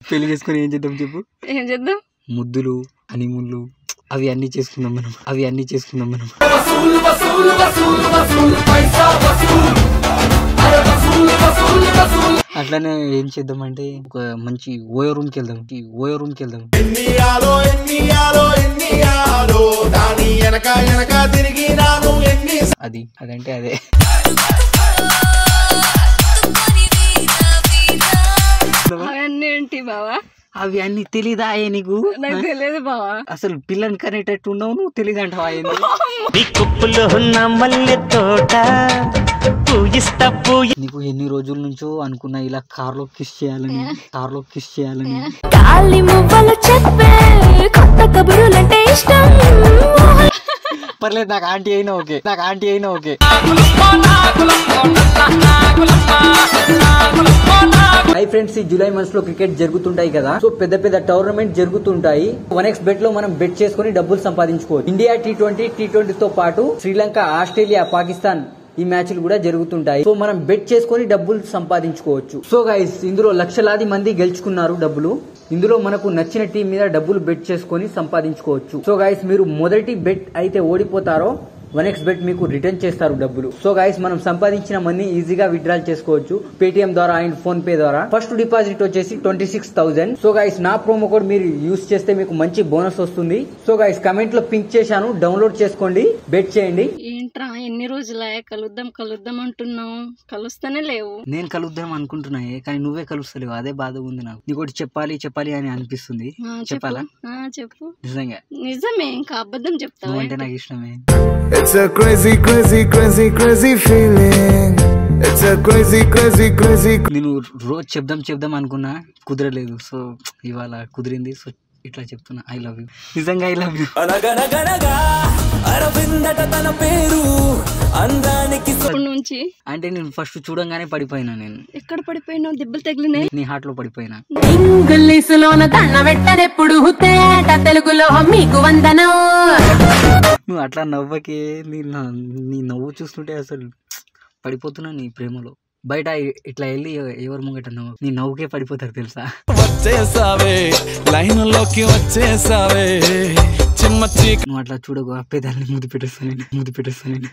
పెళ్లి చేసుకొని ఏం చేద్దాం చెప్పు ఏం చేద్దాం ముద్దులు హనీమూన్లు అవి అన్నీ చేసుకుందాం మనం అవి అన్నీ చేసుకుందాం మనం అట్లానే ఏం చేద్దాం అంటే ఒక మంచి ఓయో రూమ్ కి వెళ్దాం ఈ ఓయో రూమ్ కి వెళ్దాం ఎన్నియాలో ఎన్నియాలో ఎన్నియాలో దాని వెనక వెనక తిరిగి నాను ఎన్ని అది అదంటే అదే అవన్నీ ఏంటి బావా అవి అన్ని తెలీదా ఏ నీకు నాకు తెలియదు బావా అసలు పిల్లని కనేటట్టు ఉండవు నువ్వు తెలియదు అంటావా ఏంది? నీ కుప్పులో ఉన్న మల్లె తోట పూయిస్తా పూయి నీకు ఎన్ని రోజుల నుంచో అనుకున్నా ఇలా కార్లో కిస్ చేయాలని కార్లో కిస్ చేయాలని గాలి మువ్వలు చెప్పే కొత్త కబురులంటే ఇష్టం పర్లేదు నాకు ఆంటీ అయినా ఓకే నాకు ఆంటీ అయినా ఓకే హై ఫ్రెండ్స్ ఈ జూలై మంత్స్ లో క్రికెట్ జరుగుతుంటాయి కదా సో పెద్ద పెద్ద టోర్నమెంట్ జరుగుతుంటాయి వన్ ఎక్స్ బెట్ లో మనం బెట్ చేసుకుని డబ్బులు సంపాదించుకోవచ్చు India T twenty T twenty తో పాటు శ్రీలంక ఆస్ట్రేలియా పాకిస్తాన్ ఈ మ్యాచ్లు కూడా జరుగుతుంటాయి సో మనం బెట్ చేసుకొని డబ్బులు సంపాదించుకోవచ్చు సో గైస్ ఇందులో లక్షలాది మంది గెలుచుకున్నారు డబ్బులు ఇందులో మనకు నచ్చిన టీం మీద డబ్బులు బెట్ చేసుకొని సంపాదించుకోవచ్చు సో గైస్ మీరు మొదటి బెట్ అయితే ఓడిపోతారో వన్ ఎక్స్ బెట్ మీకు రిటర్న్ చేస్తారు డబ్బులు సో గైస్ మనం సంపాదించిన మనీ ఈజీగా విత్డ్రాల్ చేసుకోవచ్చు పేటిఎం ద్వారా అండ్ ఫోన్ పే ద్వారా ఫస్ట్ డిపాజిట్ వచ్చేసి twenty six thousand so guys నా ప్రోమో కోడ్ మీరు యూస్ చేస్తే మీకు మంచి బోనస్ వస్తుంది సో గైస్ కమెంట్ లో పింక్ చేశాను డౌన్లోడ్ చేసుకోండి బెట్ చేయండి ఏంట్రా ఎన్ని రోజులే కలుద్దాం కలుద్దాం అంటున్నావు కలుస్తూనే లేవు నేను కలుద్దాం అనుకుంటున్నాయే కానీ నువ్వే కలుస్తలేవు అదే బాధ ఉంది నాకు నీకోటి చెప్పాలి చెప్పాలి అని అనిపిస్తుంది ఆ, చెప్పు చెప్పాలా ఆ, చెప్పు నిజంగా నిజమే ఇంకా అబద్ధం చెప్తావా నువ్వంటే నాకు ఇష్టమే It's a crazy, crazy, crazy, crazy feeling. It's a crazy, crazy, crazy. నేను రోజు చెప్దాం చెప్దాం అనుకున్నా కుదరలేదు సో ఇవాళ కుదిరింది సో ఇట్లా చెప్తున్నా ఐ లవ్ యూ నిజంగా ఐ లవ్ యూ అనగనగనగా అరవిందట తన పేరు అందానికి ఇప్పటి నుంచి అంటే నేను ఫస్ట్ చూడంగానే పడిపోయినా నేను ఎక్కడ పడిపోయినావు దెబ్బలు తగిలినాయి నీ హార్ట్ లో పడిపోయినా ఇంగ్లీషులోన దండ పెట్టనెప్పుడు తేట తెలుగులో మీకు వందనం నువ్వు అట్లా నవ్వకే నీ నా- నీ నవ్వు చూస్తుంటే అసలు పడిపోతున్నా నీ ప్రేమలో బయట ఇట్లా వెళ్ళి ఎవరు ముంగట నవ్వు నీ నవ్వుకే పడిపోతారు తెలుసా వచ్చేసావే లైన్లోకి వచ్చేసావే చిమ్మ చీక నువ్వు అట్లా చూడకు అప్పేదాన్ని ముద్దు పెట్టేస్తాను నేను ముద్దు పెట్టేస్తాను నేను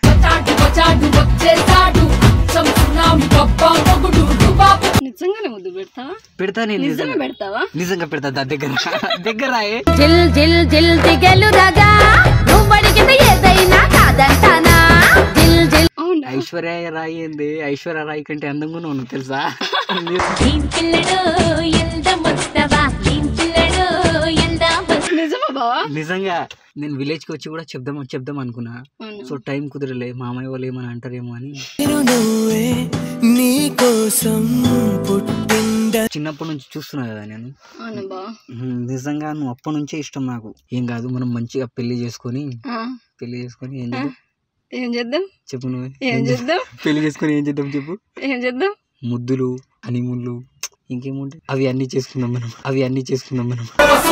నిజంగానే ముద్దు పెడతావా పెడతా నేను నిజంగా నిజంగా పెడతావా నిజంగా పెడతా దా దగ్గర దగ్గర ఏ. జిల్ జిల్ జిల్ దిగలు రగా నువ్వు అడిగితే ఏదైనా కాదంటానా జిల్ జిల్ అవునా ఐశ్వర్య రాయి ఏంది ఐశ్వర్య రాయి కంటే అందంగా ఉన్నావు తెలుసా ఏం పిల్లడు ఎంత వస్తావా ఏం పిల్లడు ఎంత నిజమా బావా నిజంగా నేను విలేజ్ కి వచ్చి కూడా చెప్దాం చెప్దాం అనుకున్నా అవునా సో టైం కుదరలే మామయ్య వాళ్ళు ఏమని అంటారేమో అని నువ్వే నీ కోసం పుట్టిండ చిన్నప్పటి నుంచి చూస్తున్నా కదా నేను అవునా బావా ఉమ్, నిజంగా నువ్వు అప్పటి నుంచే ఇష్టం నాకు ఏం కాదు మనం మంచిగా పెళ్లి చేసుకొని ఆ, పెళ్లి చేసుకొని ఏం చేద్దాం ఏం చేద్దాం చెప్పు నువ్వే ఏం చేద్దాం పెళ్లి చేసుకొని ఏం చేద్దాం చెప్పు ఏం చేద్దాం ముద్దులు హనీమూన్లు ఇంకేముంటాయి అవి అన్నీ చేసుకుందాం మనం అవి అన్నీ చేసుకుందాం మనం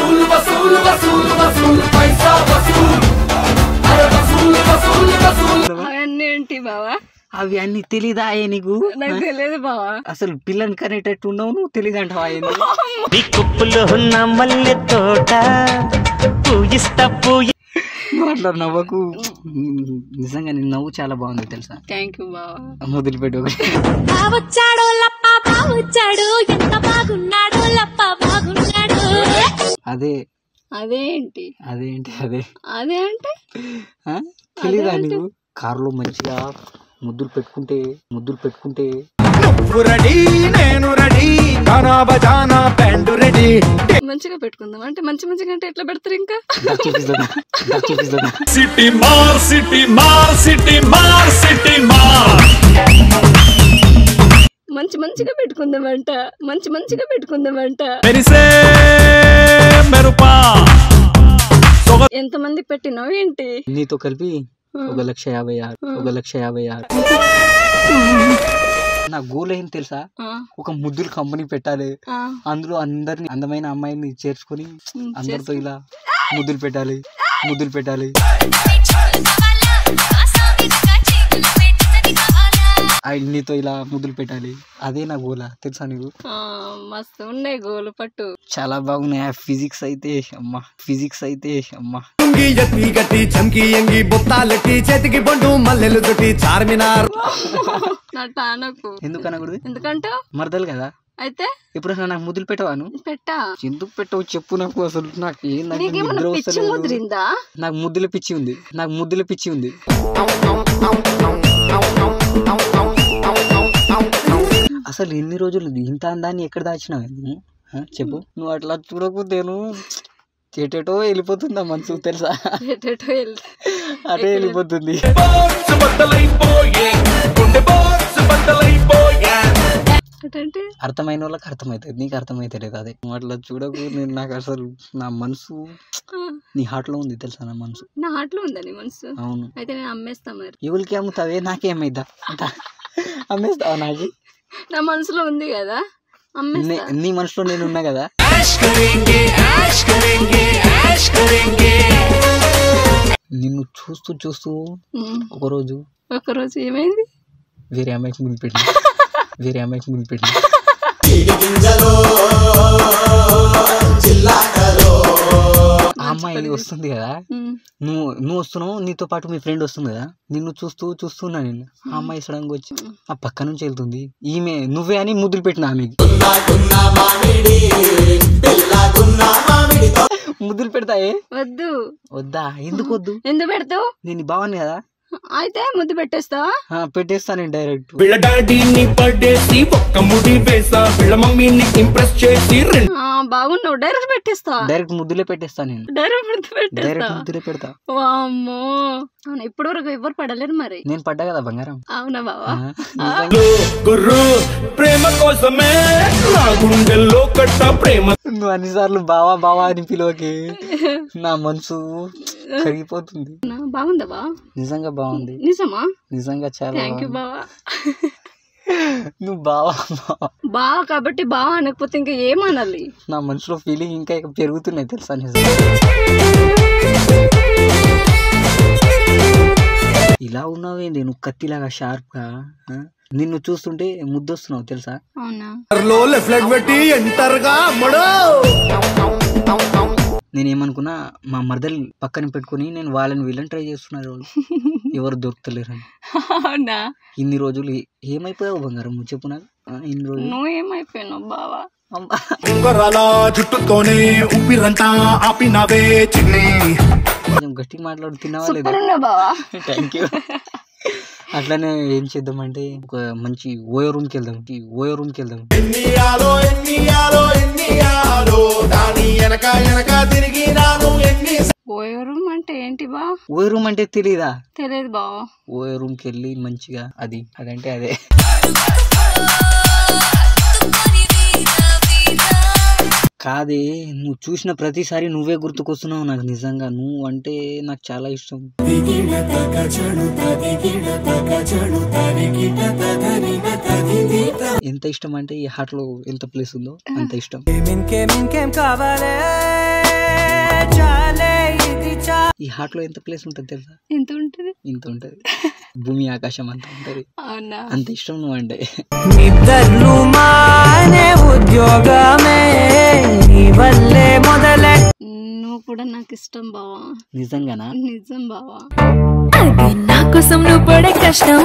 అవన్నీ ఏంటి బావా అవి అన్నీ తెలీదా ఏ నీకు నాకు తెలియదు బావా అసలు పిల్లని కనేటట్టు ఉండవు నువ్వు తెలియదు అంటావా ఏంది? నీ కుప్పులో ఉన్న మల్లె తోట పూయిస్తా పూయి నువ్వు అట్లా నవ్వకు నిజంగా నీ నవ్వు చాలా బాగుంది తెలుసా థ్యాంక్ యూ బావా మొదలుపెట్టు వచ్చాడు లప్ప బావొచ్చాడు ఎంత బాగున్నాడు లప్ప బాగున్నాడు అదే అదేంటి అదేంటి అదే అదే అంటే ఆ? తెలీదా నీకు కారులో మంచిగా ముద్దులు పెట్టుకుంటే ముద్దులు పెట్టుకుంటే నువ్వు రెడీ నేను రెడీ గానా బజానా బ్యాండ్ రెడీ మంచిగా పెట్టుకుందాం అంటే మంచి మంచిగా అంటే ఎట్లా పెడతారు ఇంకా దా చూపిస్తుందా దా చూపిస్తుందా సిటీ మార్ సిటీ మార్ సిటీ మార్ సిటీ మార్ మంచి మంచిగా పెట్టుకుందామంట మంచి మంచిగా పెట్టుకుందామంట మెరిసే మెరుపా ఎంత మంది పెట్టినావు ఏంటి నీతో కలిపి ఒక లక్ష యాభై ఆరు ఒక లక్ష యాభై ఆరు నా గోల్ ఏం తెలుసా ఆ, ఒక ముద్దులు కంపెనీ పెట్టాలి ఆ, అందులో అందరిని అందమైన అమ్మాయిని చేర్చుకొని ఉమ్, అందరితో ఇలా ముద్దులు పెట్టాలి ముద్దులు పెట్టాలి ఆ నీతో ఇలా ముద్దులు పెట్టాలి అదే నా గోలా తెలుసా నీకు ఆ, మస్తు ఉన్నాయి గోలు పట్టు చాలా బాగున్నాయి ఆ ఫిజిక్స్ అయితే అమ్మా ఫిజిక్స్ అయితే అమ్మా లుంగి ఎత్తి గట్టి చంకి ఎంగి బొత్తాలెట్టి చేతికి బొండు మల్లెలు చుట్టి చార్మినార్ నా టానకు ఎందుకనకూడదు ఎందుకంటే మరదలు కదా అయితే ఎప్పుడైనా నాకు ముద్దులు పెట్టవాను పెట్టా ఎందుకు పెట్టవు చెప్పు నాకు అసలు నాకు ఏం నాకు నీకేమన్నా నిద్ర పిచ్చి వస్తలేదు. ముదిరిందా నాకు ముద్దుల పిచ్చి ఉంది నాకు ముద్దుల పిచ్చి ఉంది అసలు ఎన్ని రోజులు ఇంత అందాన్ని ఎక్కడ దాచినావు నువ్వు ఆ, చెప్పు నువ్వు అట్లా చూడకపోతేను చెటేటో వెళ్ళిపోతుందా మనసు తెలుసా ఎటెటో వెళ్తా అటే వెళ్ళిపోతుంది అంటే అర్థమైన వాళ్ళకి అర్థమవుతుంది నీకు అర్థమైతలేదు అదే నువ్వు అట్లా చూడకు నేను నాకు అసలు నా మనసు నీ హార్ట్ లో ఉంది తెలుసా నా మనసు నా హాట్లో ఉందా నీ మనసు అవును అయితే నేను అమ్మేస్తా మరి ఎవరికి అమ్ముతావే నాకేమైద్దా అంట అమ్మేస్తావా నాకు నా మనసులో ఉంది కదా అమ్మేస్తా నే- నీ మనసులో నేను ఉన్నా కదా నిన్ను చూస్తూ చూస్తూ ఉమ్. ఒకరోజు ఒకరోజు ఏమైంది వేరే అమ్మాయికి ముందు పెట్టి వేరే అమ్మాయికి ముందు పెట్టి ఆ అమ్మాయి వస్తుంది కదా ఉమ్. నువ్వు నువ్వు వస్తున్నావు నీతో పాటు మీ ఫ్రెండ్ వస్తుంది కదా నిన్ను చూస్తూ చూస్తున్నా నేను ఆ అమ్మాయి సడన్ గా వచ్చి ఆ పక్క నుంచి వెళ్తుంది ఈమె నువ్వే అని ముద్దులు పెట్టిన ఆమెకి ముద్దులు పెడతాయే వద్దు వద్దా ఎందుకు వద్దు ఎందుకు పెడతావు నేను బాగుంది కదా అయితే ముద్దు పెట్టేస్తా ఆ, పెట్టేస్తా నేను డైరెక్ట్ వీళ్ళ డాడీని పడేసి ఒక్క ముడి వేసా వీళ్ళ మమ్మీని ఇంప్రెస్ చేసి రెండు ఆ, బాగున్నావు డైరెక్ట్ పెట్టేస్తా డైరెక్ట్ ముద్దులే పెట్టేస్తా నేను డైరెక్ట్ ముద్దు పెట్టేస్తా డైరెక్ట్ ముద్దులే పెడతా వామ్మో అవును ఇప్పటి వరకు ఎవరు పడలేరు మరి నేను పడ్డా కదా బంగారం అవునా బావా ఆ, నిజంగా. గుర్రు ప్రేమ కోసమే నా గుండెల్లో కట్ట ప్రేమ నువ్వు అన్నిసార్లు బావా బావా అని పిలువకి నా మనసు కరిగిపోతుంది నా, బాగుందా బా నిజంగా బాగుంది నిజమా నిజంగా చాలా థ్యాంక్ యూ బాగుంది. బావా నువ్వు బావా బావా. బావా కాబట్టి బావా అనకపోతే ఇంకా ఏమనాలి నా మనసులో ఫీలింగ్ ఇంకా ఇక పెరుగుతున్నాయి తెలుసా నిజంగా ఇలా ఉన్నావేంది నువ్వు కత్తిలాగా షార్ప్ గా ఆ? నిన్ను చూస్తుంటే ముద్దొస్తున్నావు తెలుసా అవునా లో లెఫ్ట్ లెగ్ పెట్టి ఎంటర్ గా అమ్మడు నేనేమనుకున్నా మా మరదలు పక్కన పెట్టుకుని నేను వాళ్ళని వీళ్ళని ట్రై చేస్తున్నారు వాళ్ళు. ఎవరు దొరుకుతలేరని అవునా ఇన్ని రోజులు ఏ- ఏమైపోయావు బంగారం నువ్వు చెప్పు నాకు ఆ, ఇన్ని రోజులు నువ్వేమైపోయినావు బావా అమ్మా. ఉంగరాల జుట్టుతోనే ఊపిరంతా ఆపినవే చిన్ని కొంచెం గట్టిగా మాట్లాడు తిన్నావా లేదా సూపర్ ఉన్నావు బావా థ్యాంక్ యూ అట్లానే ఏం చేద్దామంటే ఒక మంచి ఓయో రూమ్కి వెళ్దాం ఈ ఓయో రూమ్కి వెళ్దాం ఎన్నియాలో ఎన్నియాలో ఎన్నియాలో దాని వెనక వెనక తిరిగి నాను ఎన్ని ఓయో రూమ్ అంటే ఏంటి బా ఓయో రూమ్ అంటే తెలియదా తెలియదు బావా ఓయో రూమ్కి వెళ్ళి మంచిగా అది అదంటే అదే కాదే నువ్వు చూసిన ప్రతిసారి నువ్వే గుర్తుకొస్తున్నావు నాకు నిజంగా నువ్వు అంటే నాకు చాలా ఇష్టం ఎంత ఇష్టం అంటే ఈ హార్ట్ లో ఎంత ప్లేస్ ఉందో అంత ఇష్టం ఈ హార్ట్ లో ఎంత ప్లేస్ ఉంటుంది తెలుసా ఎంత ఉంటుంది ఇంత ఉంటది భూమి ఆకాశం అంత ఉంటది అవునా అంత ఇష్టం నువ్వు అంటే నువ్వు కూడా నాకు ఇష్టం బావా నిజంగానా నిజం బావా అది నా కోసం నువ్వు పడే కష్టం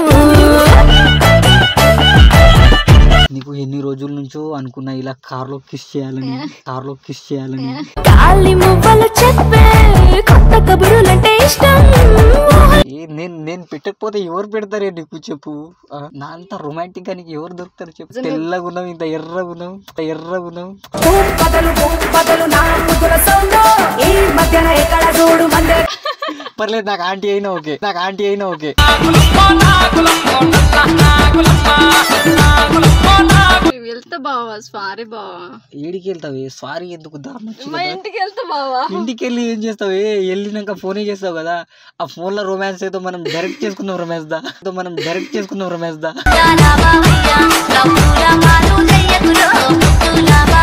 నీకు ఎన్ని రోజుల నుంచో అనుకున్నా ఇలా కార్ లో కిస్ చేయాలని కార్ లో కిస్ చేయాలని కాలి మువ్వలు చెప్పే కొత్త కబురులంటే ఇష్టం ఏ, నేను నేను పెట్టకపోతే ఎవరు పెడతారే నీకు చెప్పు ఆ, నా అంత రొమాంటిక్ గా నీకు ఎవరు దొరుకుతారు చెప్పు తెల్లగా ఉన్నావు ఇంత ఎర్రగా ఉన్నావు ఇంత ఎర్రగా ఉన్నావు పర్లేదు నాకు ఆంటీ అయినా ఓకే నాకు ఆంటీ అయినా ఓకే వెళ్తా బావా సారీ బావా ఏడికి వెళ్తావే సారీ ఎందుకు దారుణం వచ్చి మా కదా. ఇంటికి వెళ్తా బావా ఇంటికి వెళ్ళి ఏం చేస్తావే వెళ్ళినాక ఫోనే చేస్తావు కదా ఆ ఫోన్ లో రొమాన్స్ ఏదో మనం డైరెక్ట్ చేసుకుందాం రొమాన్స్ దా ఏదో మనం డైరెక్ట్ చేసుకుందాం రొమాన్స్ దా రావయ్యా, రవ్వుల మాలు చెయ్యకురో, ముద్దుల